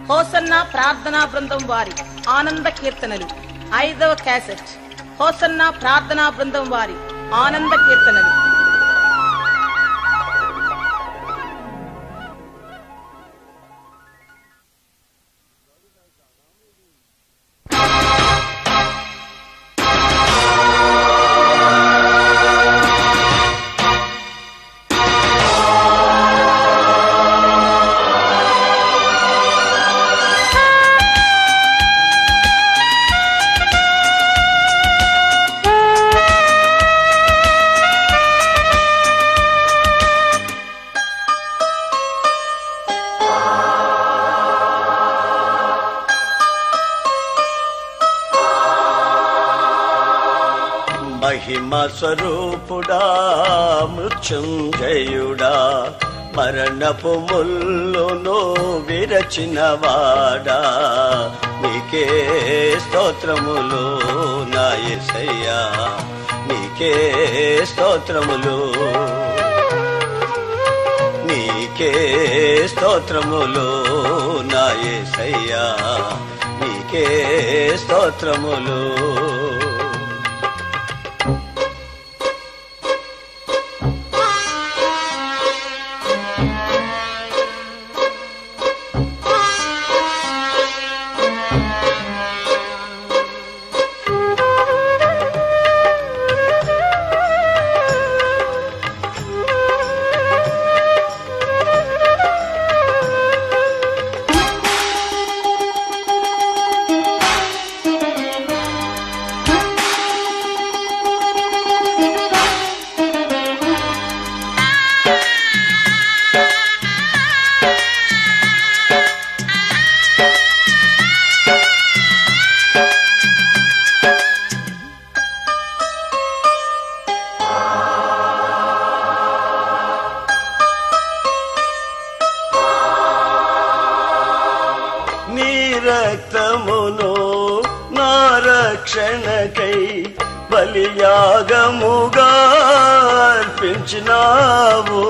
hosanna ప్రార్థనా బృందం వారి ఆనంద కీర్తనలు ఐదవ క్యాసెట్ హోసన్న ప్రార్థనా బృందం వారి ఆనంద కీర్తనలు మహిమ స్వరూపుడా మృత్యుంజయుడా మరణపు ముల్లును విరచినవాడా నీకే స్తోత్రములు నా యేసయ్యా నీకే స్తోత్రములు నీకే స్తోత్రములు నా యేసయ్యా నీకే స్తోత్రములు నీ రక్తమును నా రక్షణకై బలియాగముగా అర్పించినావు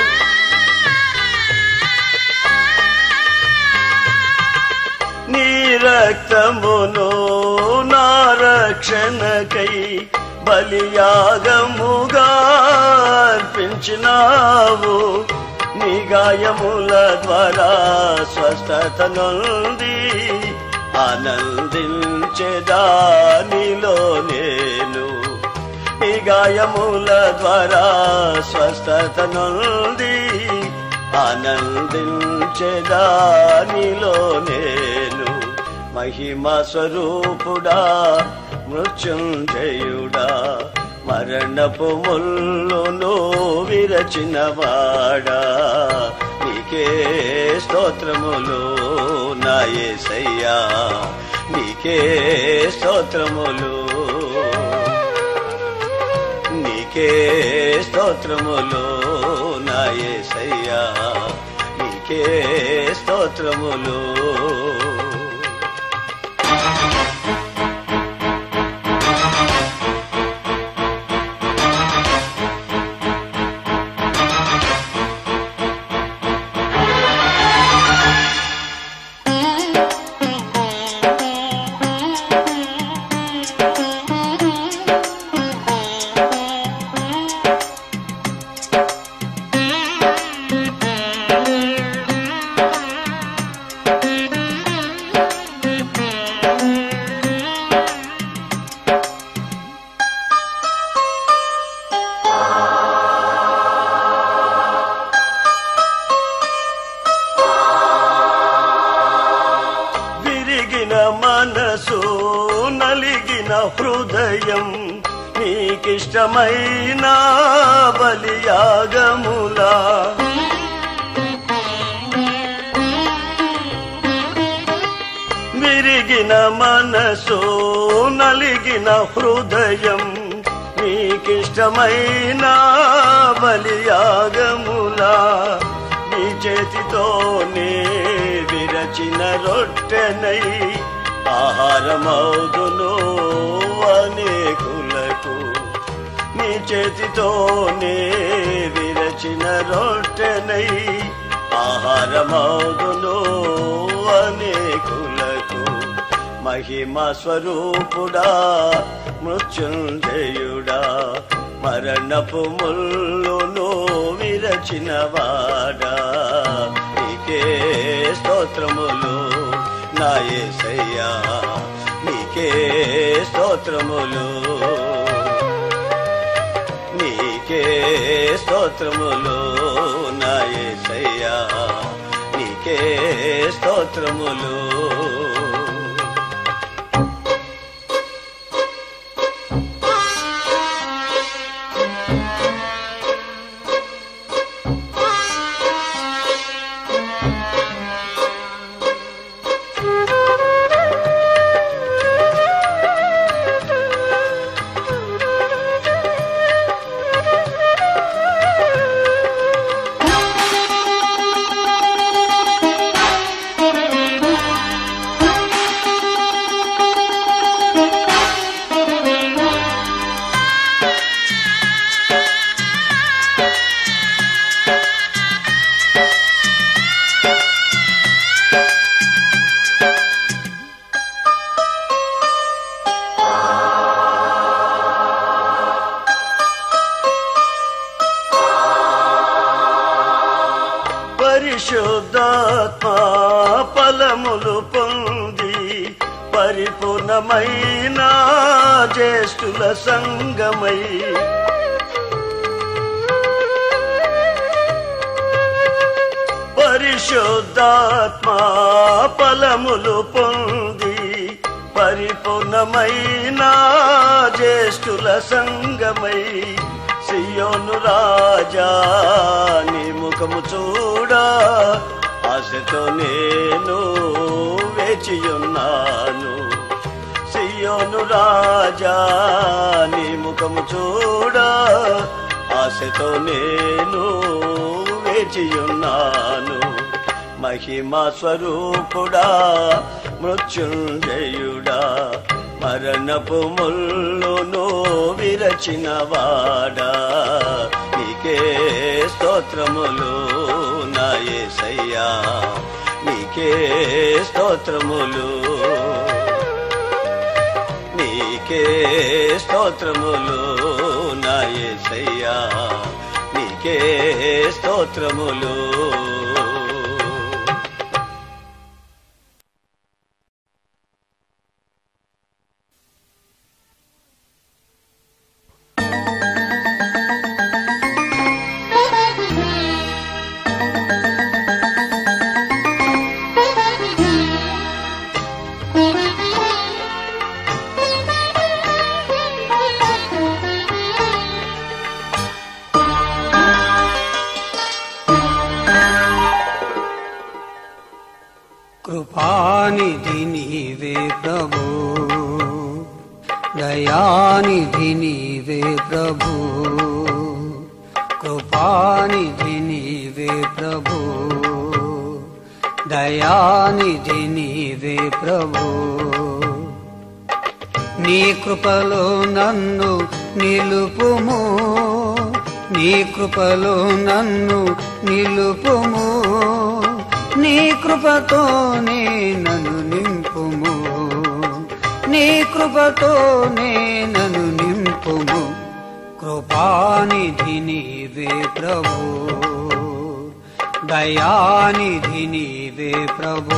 నీ రక్తమును నా రక్షణకై బలియాగముగా అర్పించినావు నీ గాయముల ద్వారా స్వస్థత నొంది ఆనందించేదానిలో నేను నీ గాయముల ద్వారా స్వస్థత నొంది ఆనందించేదానిలో నేను మహిమ స్వరూపుడా మృత్యుంజయుడా మరణపు ముల్లును విరచినవాడా నీకే స్తోత్రములు నా యేసయ్యా నీకే స్తోత్రములు నీకే స్తోత్రములు నా యేసయ్యా నీకే స్తోత్రములు విరిగిన మనసు నలిగిన హృదయం నీకిష్టమైన బలియాగములా విరిగిన మనసు నలిగిన హృదయం నీకిష్టమైన బలియాగములా నీ చేతితోనే విరచిన రొట్టెనై ఆహారమౌదును అనేకులకు నీ చేతితోనే విరచిన రొట్టెనై ఆహారమౌదును అనే అనేకులకు మహిమ స్వరూపుడా మృత్యుంజయుడా మరణపు ముల్లును విరచిన వాడా నీకే స్తోత్రములు నా యేసయ్యా నీకే స్తోత్రములు నీకే స్తోత్రములు నా యేసయ్యా నీకే స్తోత్రములు పరిశుద్ధాత్మ ఫలములు పొంది పరిపూర్ణమైన జ్యేష్ఠుల సంగమై పరిశుద్ధాత్మ ఫలములు పొంది పరిపూర్ణమైన జ్యేష్ఠుల సంగమై సియోను రాజా నీ ముఖము చూడా ఆశతో నేను వేచియున్నాను సియోను రాజా నీ ముఖము చూడా ఆశతో నేను వేచియున్నాను మహిమా స్వరూపుడా మృత్యుంజయుడా మరణపు ముల్లును విరచిన వాడా నీకే స్తోత్రములు నా యేసయ్యా నీకే స్తోత్రములు నీకే స్తోత్రములు నా యేసయ్యా నీకే స్తోత్రములు కృపానిధి నీవే ప్రభు దయానిధి నీవే ప్రభు కృపానిధి నీవే ప్రభు దయానిధి నీవే ప్రభు నీ కృపలో నన్ను నిలుపుము నీ కృపలో నన్ను నిలుపుము నీ కృపతోనే నన్ను నింపుము నీ కృపతోనే నన్ను నింపుము కృపానిధి నీవే ప్రభు దయానిధి నీవే ప్రభు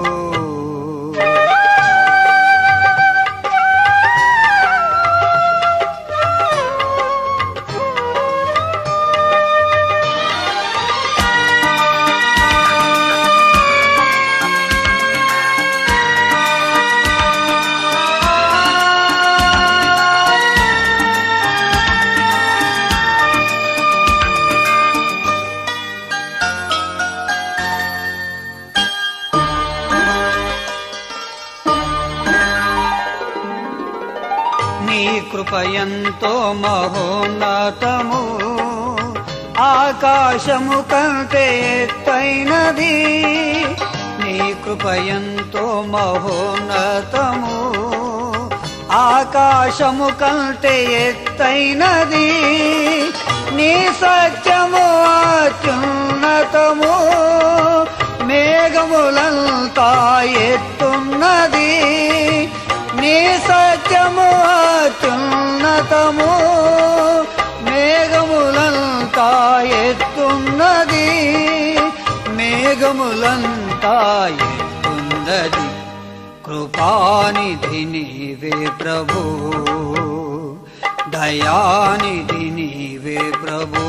నీ కృప ఎంతో మహోన్నతము ఆకాశము కంటే ఎత్తైనది నీ కృప ఎంతో మహోన్నతము ఆకాశము కంటే ఎత్తైనది నీ సత్యము అత్యున్నతము మే మేఘములంతా ఎత్తున్నది నీ సత్యము అత్యున్నతము మేఘములంతా ఎత్తున్నది మేఘములంతా ఎత్తున్నది కృపానిధి నీవే ప్రభు దయానిధి నీవే ప్రభు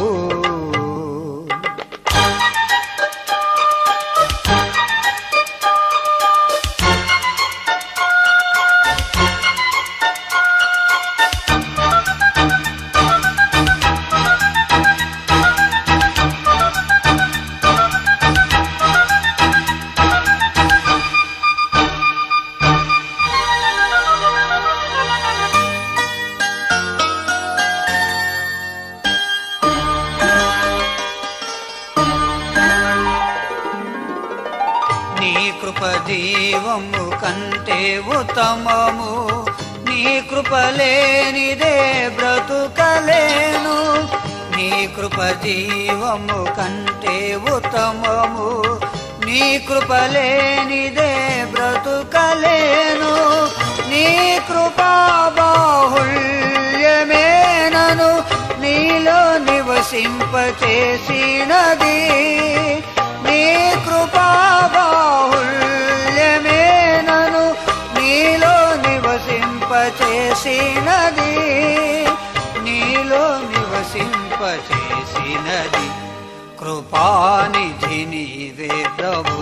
నీ కృప జీవము కంటే ఉత్తమము నీ కృప లేనిదే బ్రతుకలేను నీ కృప జీవము కంటే ఉత్తమము నీ కృప లేనిదే బ్రతుకలేను నీ కృపా బాహుళ్యమే నను నీలో నివసింపచేసినది నీ కృపా బాహుళ్యమే నను నీలో నివసింపచేసినది నీలో నివసింపచేసినది కృపానిధి నీవే ప్రభు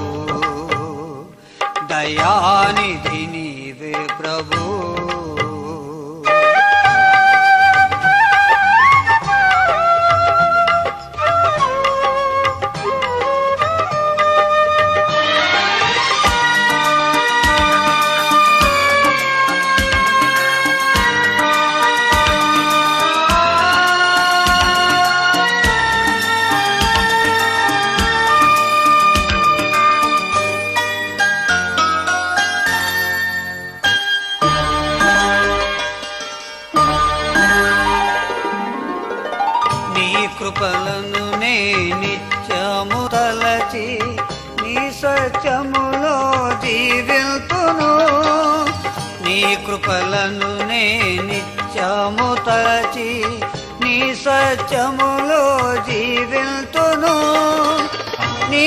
దయానిధి నీవే ప్రభు నీ కృపలను నే నిత్యము తలచి నీ సత్యములో జీవితును నీ కృపలను నే నిత్యము తలచి నీ సత్యములో జీవితును నీ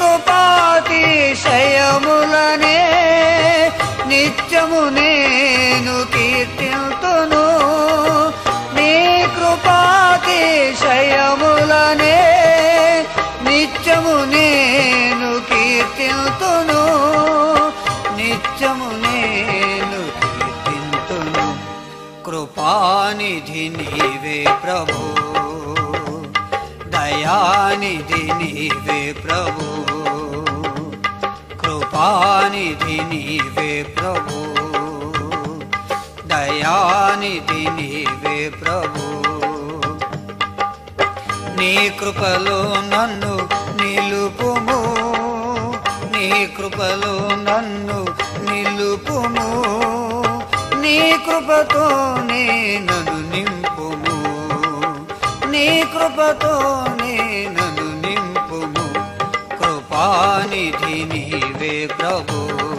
కృపాతిశయములనే నిత్యము నేను కీర్తిల్తును నీ కృపాతిశయములనే నిత్యము నేను కీర్తిల్తును నిత్యము నేను కీర్తింతును కృపానిధి నీవే ప్రభు దయానిధి నీవే ప్రభు కృపానిధి నీవే ప్రభు దయానిధి నీవే ప్రభు నీ కృపలో నన్ను నిలుపుము నీ కృపలో నన్ను నిలుపుము నీ కృపతోనే నన్ను నింపుము నీ కృపతోనే నన్ను నింపుము కృపానిధి నీవే ప్రభు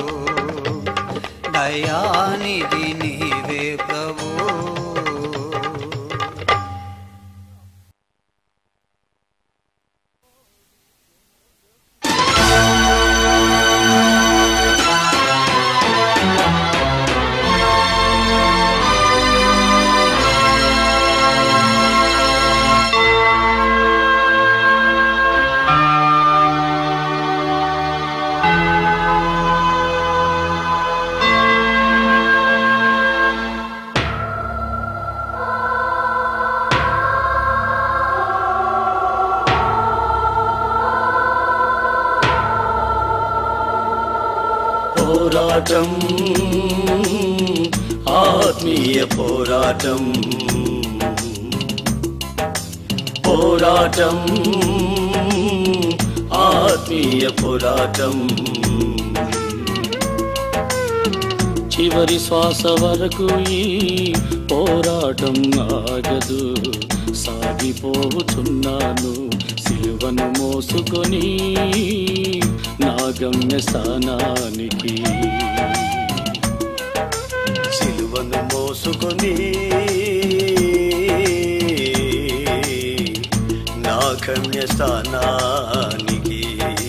దయానిధి నీవే ప్రభు పోరాటం ఆత్మీయ పోరాటం పోరాటం ఆత్మీయ పోరాటం చివరి శ్వాస వరకు ఈ పోరాటం ఆగదు సాగిపోతున్నాను సిలువను మోసుకొని నా గమ్య స్థానానికి సిలువను మోసుకొని నా గమ్య స్థానానికి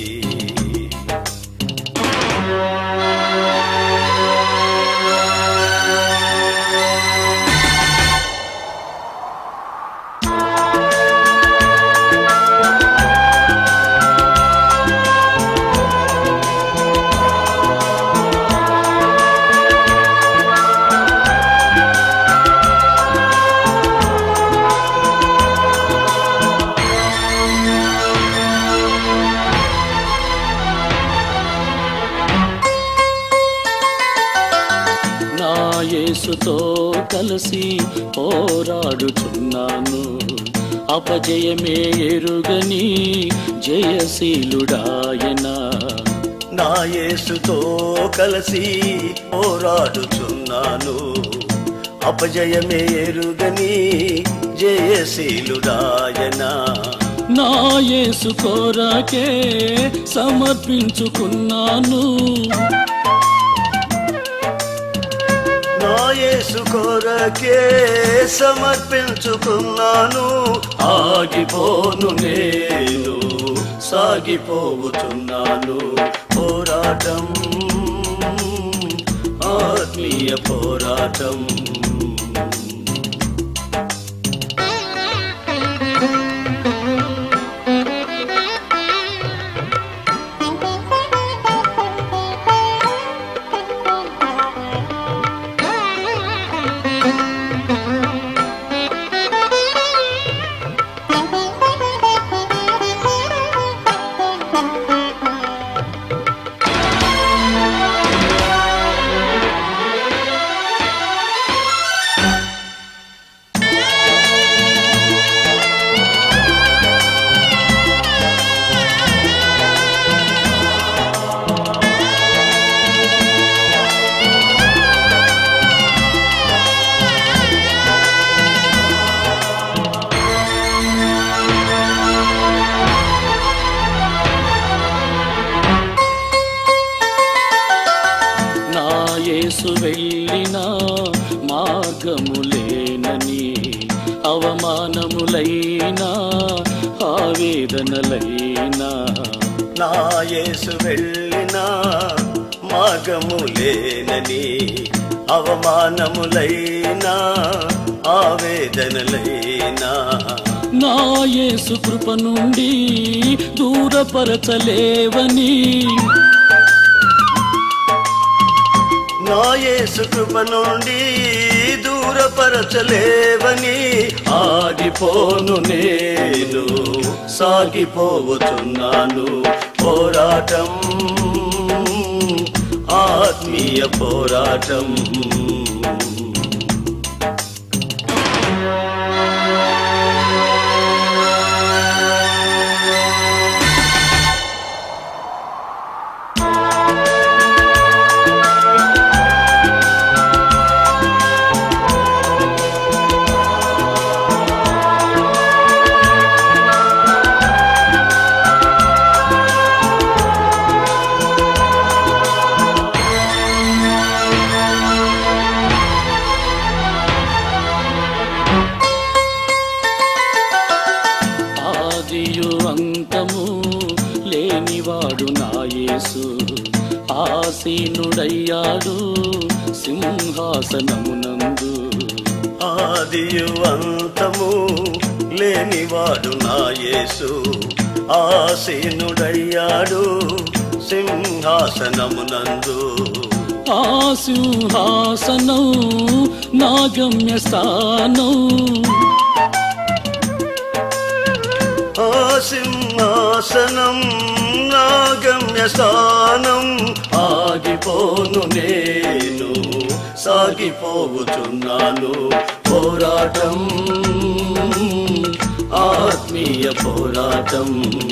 నా యేసుతో కలిసి పోరాడుచున్నాను అపజయమే ఎరుగని జయశీలుడాయన నా యేసుతో కలిసి పోరాడుచున్నాను అపజయమే ఎరుగని జయశీలుడాయన నా యేసు కోరాకే సమర్పించుకున్నాను నా యేసు కొరకే సమర్పించుకున్నాను ఆగిపోను నేను సాగిపోతున్నాను పోరాటం ఆత్మీయ పోరాటం నా యేసు వెళ్ళిన మార్గములేనని అవమానములైనా ఆవేదనలైనా నా యేసు వెళ్ళిన మార్గములేనని అవమానములైనా ఆవేదనలైనా నా యేసు కృప నుండి దూరపరచలేవని నా యేసు కృప నుండి దూరపరచలేవని ఆగిపోను నేను సాగిపోవచున్నాను పోరాటం ఆత్మీయ పోరాటం ఆదియు అంతము లేనివాడు నా యేసు ఆసీనుడయ్యాడు సింహాసనమునందు ఆదియు అంతము లేనివాడు నా యేసు ఆసీనుడయ్యాడు సింహాసనమునందు ఆ సింహాసనం నా గమ్య స్థానం ఆ సింహాసనం నా గమ్య స్థానం ఆగిపోను నేను సాగిపోవుచున్నాను పోరాటం ఆత్మీయ పోరాటం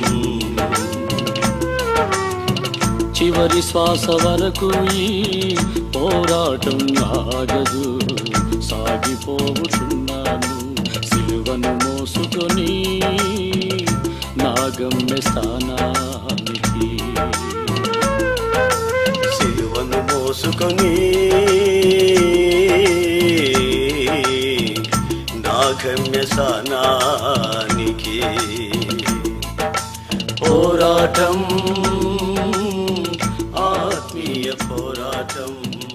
చివరి శ్వాస వరకు ఈ పోరాటం ఆగదు సాగిపోతున్నాను సిలువను మోసుకొని నా గమ్య స్థానానికి మోసుకొని నా గమ్య స్థానానికి పోరాటం ఆత్మీయ పోరాటం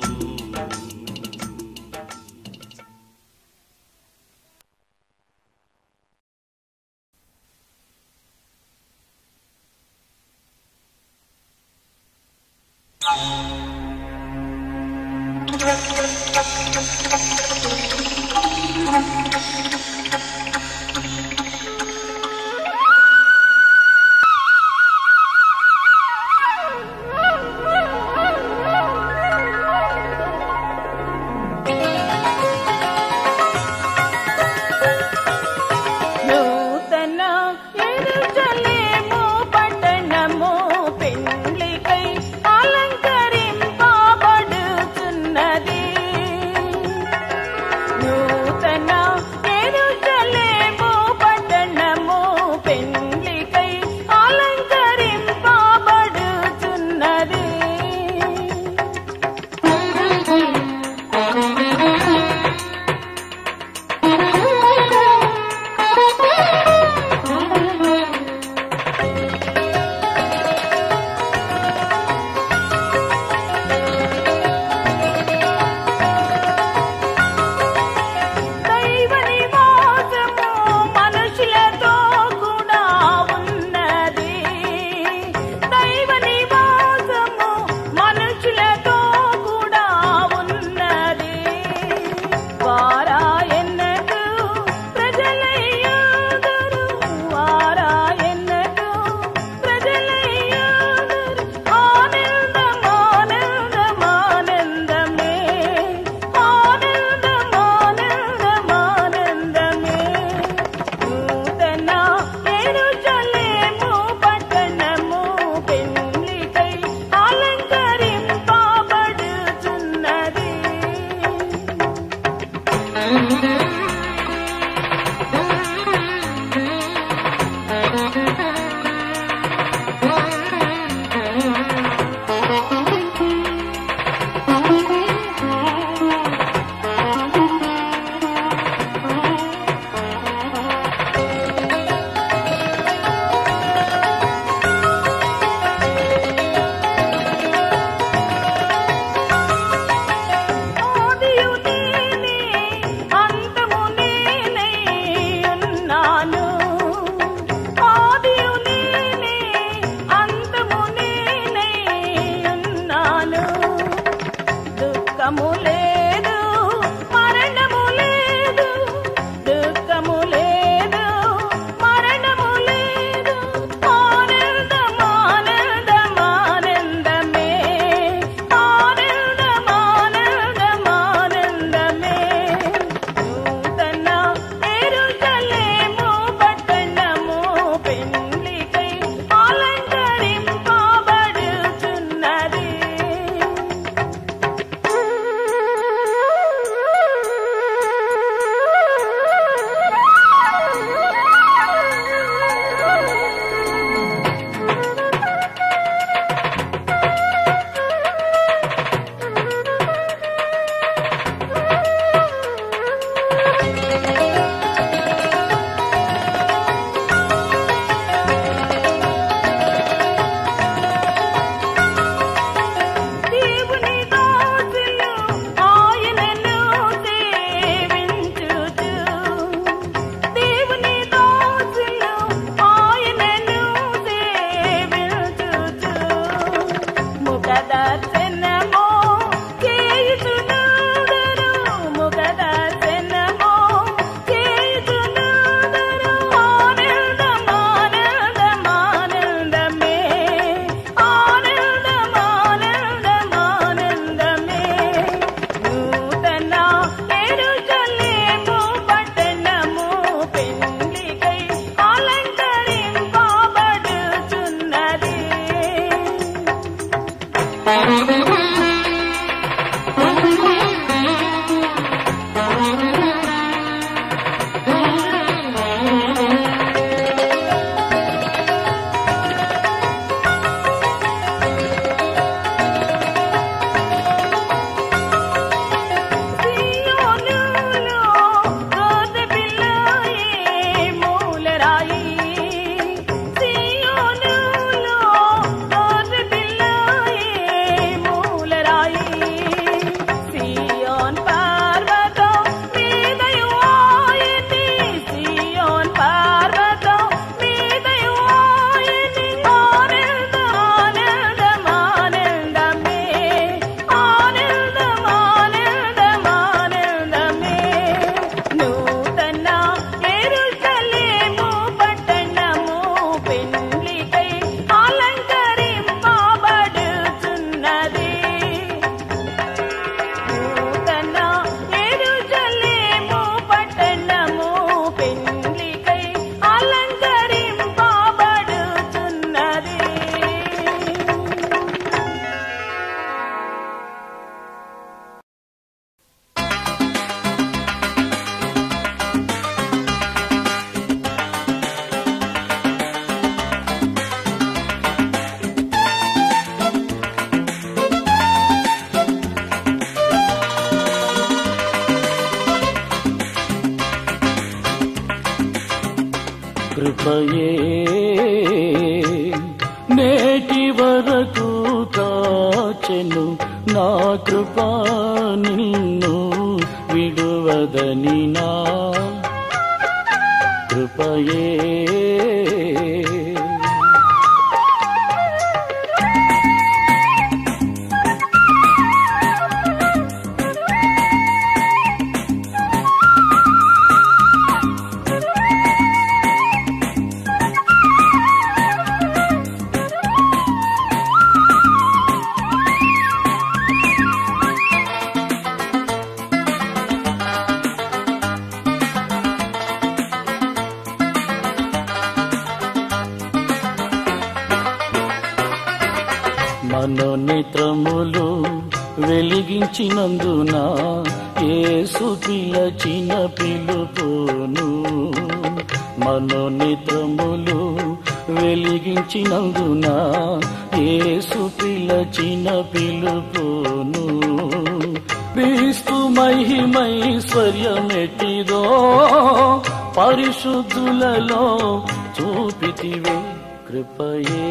నూతన ఎరుసలేము పట్టణము పెండ్లికై అలంకరింపబడుచున్నది నూతన ఎరుసలేము పట్టణము పెండ్లికై అలంకరింపబడుచున్నది దైవ నివాసము మనుషులతో కూడా ఉన్నది దైవ నివాసము మనుషులతో కూడా ఉన్నది వారాయన్నకు ప్రజలయ్యాదరు వారాయన్నకు ప్రజలయ్యాదరు ఆనందం ఆనందం ఆనందమే ఆనందం ఆనందం ఆనందమే నూతన యెరూషలేము పట్టణము పెండ్లికై అలంకరింపబడుచున్నది ఆదియు నేనే అంతము నేనై ఉన్నాను ఆదియు నేనే అంతము నేనై ఉన్నాను దుఃఖము లేదు మరణము లేదు దుఃఖము లేదు మరణము లేదు ఆనందం ఆనందం ఆనందమే ఆనందం ఆనందం ఆనందమే నూతన యెరూషలేము పట్టణము పెండ్లికై అలంకరింపబడుచున్నది దేవుని దాసులు ఆయనను సేవించుచు దేవుని దాసులు ఆయనను సేవించుచు ముఖ దర్శనము చేయుచునుదరు ముఖ దర్శనము చేయుచునుదరు ఆనందం ఆనందం ఆనందమే ఆనందం ఆనందం ఆనందమే నూతన యెరూషలేము పట్టణము పెండ్లికై అలంకరింపబడుచున్నది కృపయే నేటి వరకు కాచెను నా కృప నిన్ను విడువదని నా కృపయే మనోనేత్రములు వెలిగించినందున యేసు పిలచిన పిలుపును మనోనేత్రములు వెలిగించినందున యేసు పిలచిన పిలుపును క్రీస్తు మహిమైశ్వర్యమెట్టిదో పరిశుద్ధులలో చూపితివే కృపయే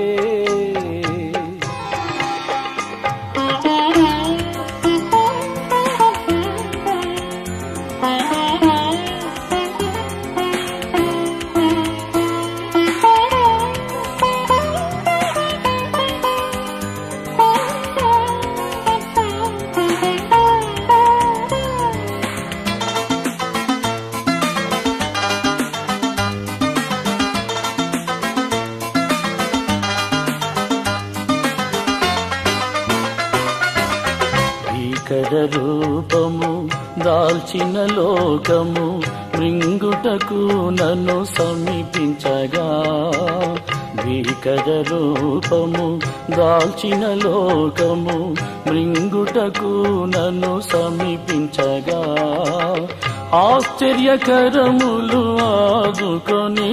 భీకర రూపము దాల్చిన లోకము మృంగుటకు నన్ను సమీపించగా భీకర రూపము దాల్చిన లోకము మృంగుటకు నన్ను సమీపించగా ఆశ్చర్యకరములు ఆదుకొని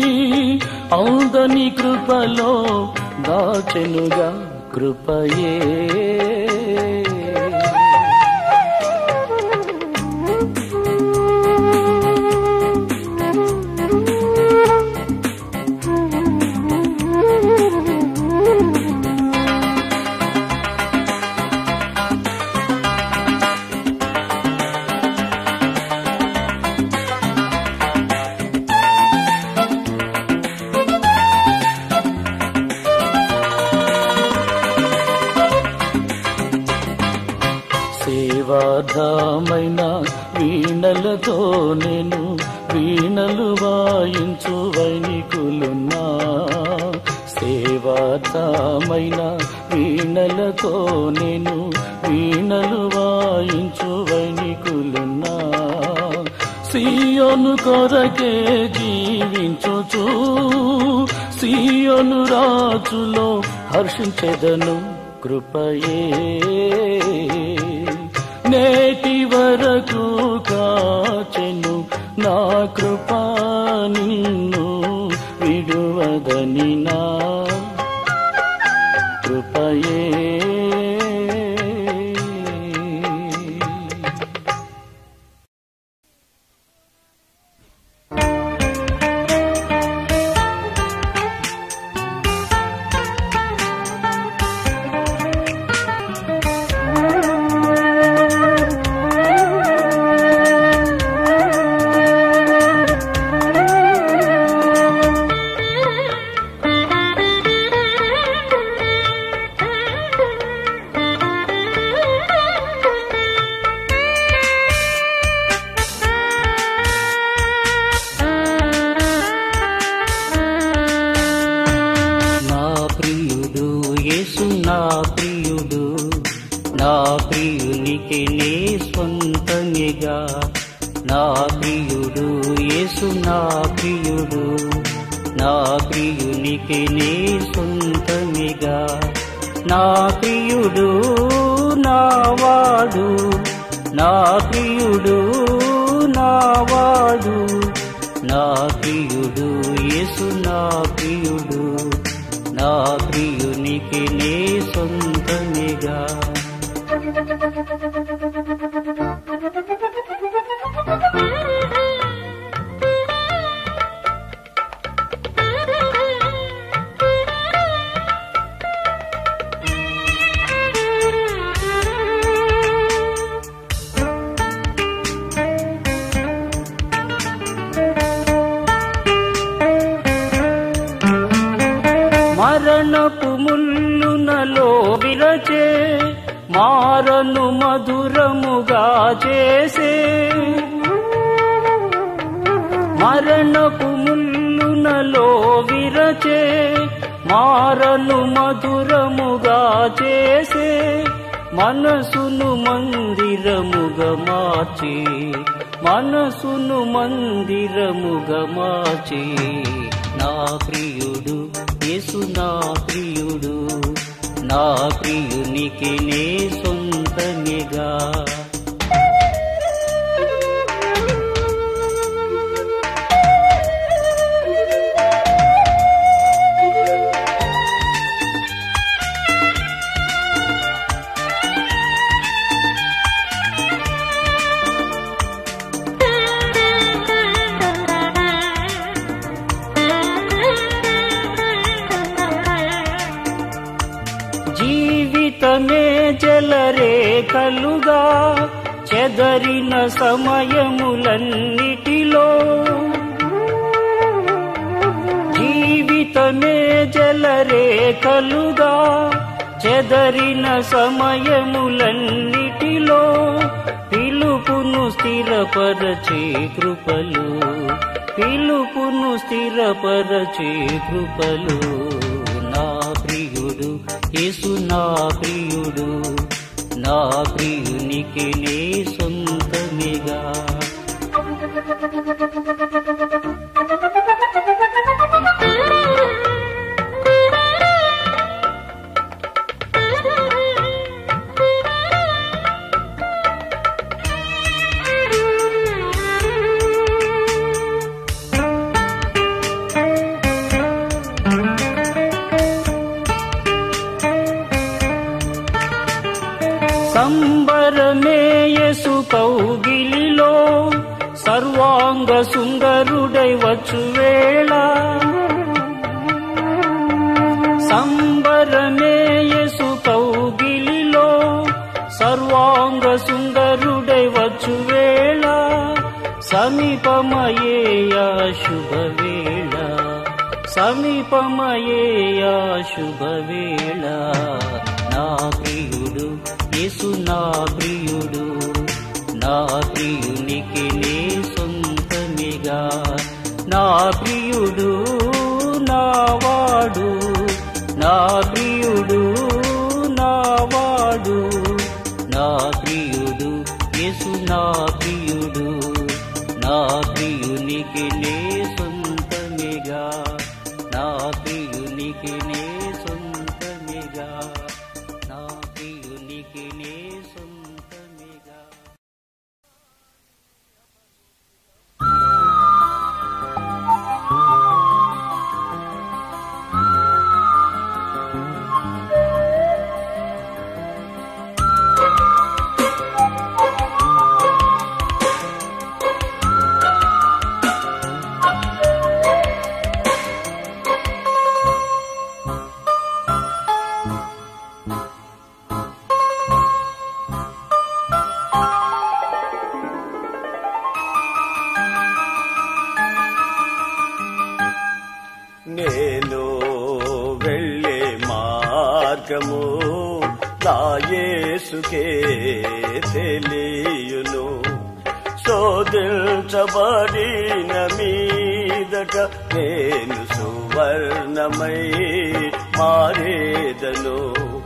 ఔదని కృపలో దాచెనుగా కృపయే సేవాధామైన వీణలతో నేను వీణలు వాయించు వైనికులున్నా సేవాధామైన వీణలతో నేను వీణలు వాయించు వైనికులున్నా సీయోను కొరకే జీవించుచు సీయోను రాజులో హర్షించెదను కృపయే నేటి వరకు కాచెను నా కృపా నిన్ను విడువదని నా కృపయే నా ప్రియుడు యేసు నా ప్రియుడు నా ప్రియునికి నే స్వంతమిగా నా ప్రియుడు యేసు నా ప్రియుడు నా ప్రియునికి నే సొంతమిగా నా ప్రియుడు నా వాడు నా ప్రియుడు నా వాడు నా ప్రియుడు యేసు నా ప్రియుడు నా ప్రియునికి నే సొంతమిగా మారను మధురముగా చేసే మరణపు ముల్లునలో విరచే మారను మధురముగా చేసే మనసును మందిరముగా మార్చి మనసును మందిరముగా మార్చి నా ప్రియుడు యేసు నా ప్రియుడు నా ప్రియునికి నే సొంతనిగా జీవితమే జలరేఖలుగా చెదరిన సమయములన్నిటిలో జీవితమే జలరేఖలుగా చెదరిన సమయములన్నిటిలో పిలుపును స్థిరపరచే కృపలు పిలుపును స్థిరపరచే కృపలు నా ప్రియుడు యేసు నా ప్రియుడు నా ప్రియునికి నే సొంతమిగా సంబరమే యసు కౌగిలిలో సర్వాంగ సుందరుడై వచ్చు వేళ సంబరమే యసు కౌగిలిలో సర్వాంగ సుందరుడై వచ్చు వేళ సమీపమయేయా శుభవేళ సమీపమయేయా శుభవేళ నా ప్రియుడు యేసు నా ప్రియుడు నా ప్రియునికి నే సొంతమిగా నా ప్రియుడు నా వాడు నా ప్రియుడు నా వాడు నా ప్రియుడు యేసు నా ప్రియుడు నా ప్రియునికి నే సొంతమిగా నా ప్రియునికి నే సొంతమిగా నా ప్రియునికి నే సొంతమిగా నేను వెళ్ళే మార్గము నా యేసుకే తెలియును శోధించబడిన మీదట నేను సువర్ణమై మారేదను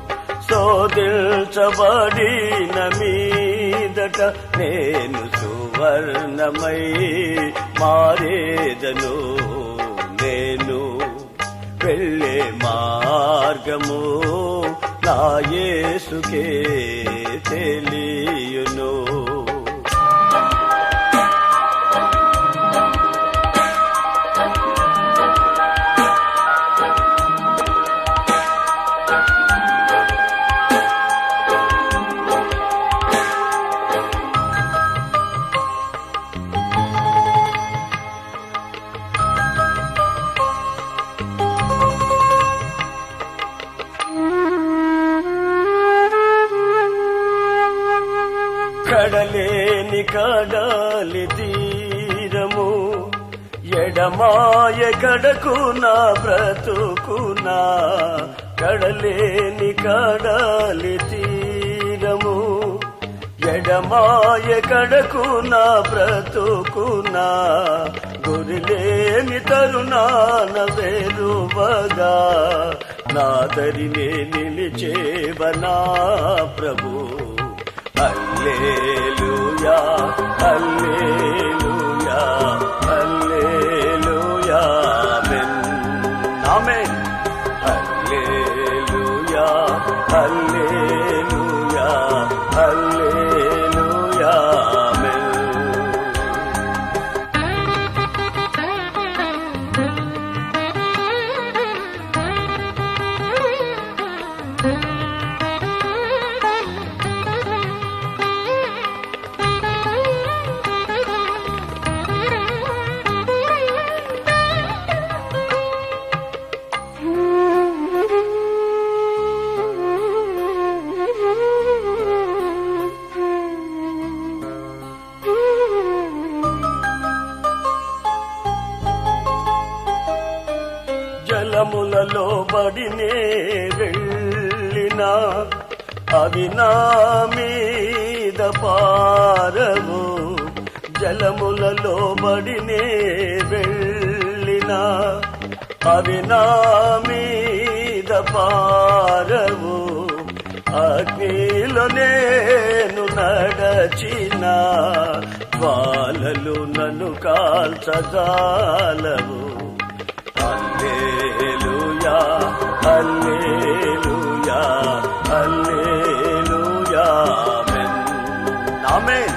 శోధించబడిన మీదట నేను సువర్ణమై మారేదను నేను వెళ్ళే మార్గము నా యేసుకే తెలియును కడలేని కడాలి తీరము ఎడమాయ కడకునా బ్రతుకునా కడలేని కడాలి తీరము తీరము ఎడమాయ కడకు నా బ్రతుకునా గురిలేని తరుణాన వేరువగా నా దరినే నిలిచేవనా ప్రభు హల్లెలూయా హల్లెలూయా హల్లెలూయా ఆమేన్ ఆమేన్ హల్లెలూయా హల్లెలూయా హల్లెలూయా ఆమేన్ జలములలో బడినే వెళ్ళినా అవి నా మీద పారవు జలములలో బడినే వెళ్ళినా అవి నా మీద పారవు అగ్నిలో నేను నడచిన జ్వాలలు నన్ను కాల్చజాలవు హల్లెలూయా హల్లెలూయా హల్లెలూయా ఆమేన్ ఆమేన్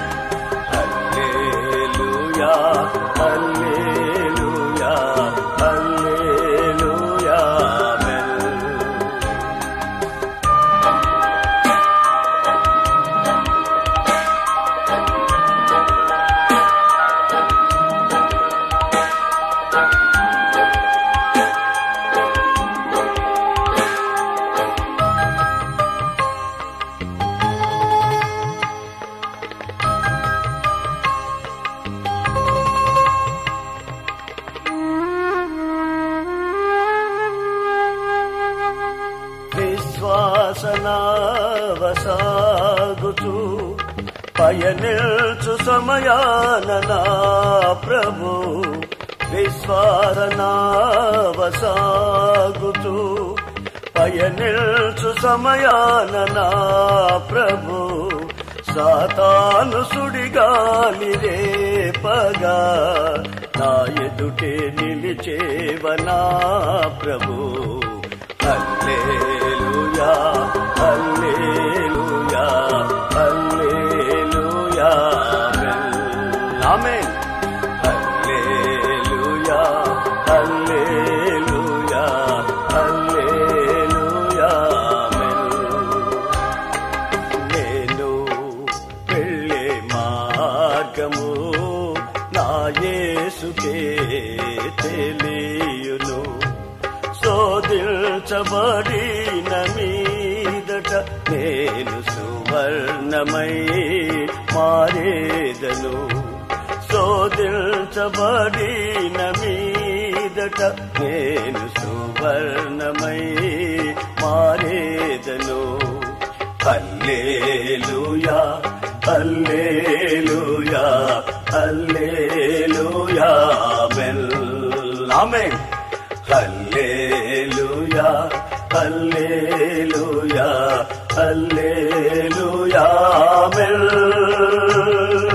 హల్లెలూయా హల్లెలూయా హల్లెలూయా ఆమేన్ విశ్వాసనావసాగుతూ పయనిల్చు సమయాన నా ప్రభు విశ్వాసనావసాగుతూ పయనిల్చు సమయాన నా ప్రభు సాతాను సుడిగాలి రేపగా నా ఎదుటే నిలిచేవనా ప్రభు హల్లెలూయా హల్లెలూయా హల్లెలూయా ఆమేన్ హల్లెలూయా హల్లెలూయా హల్లెలూయా ఆమేన్ నేను వెళ్ళే మార్గము నా యేసుకే తెలియును శోధించబడిన మీదట నేను సువర్ణమై మారేదను శోధించబడిన మీదట నేను సువర్ణమై మారేదను హల్లెలూయా హల్లెలూయా హల్లెలూయా ఆమేన్ ఆమేన్ హల్లెలూయా హల్లెలూయా హల్లెలూయా ఆమేన్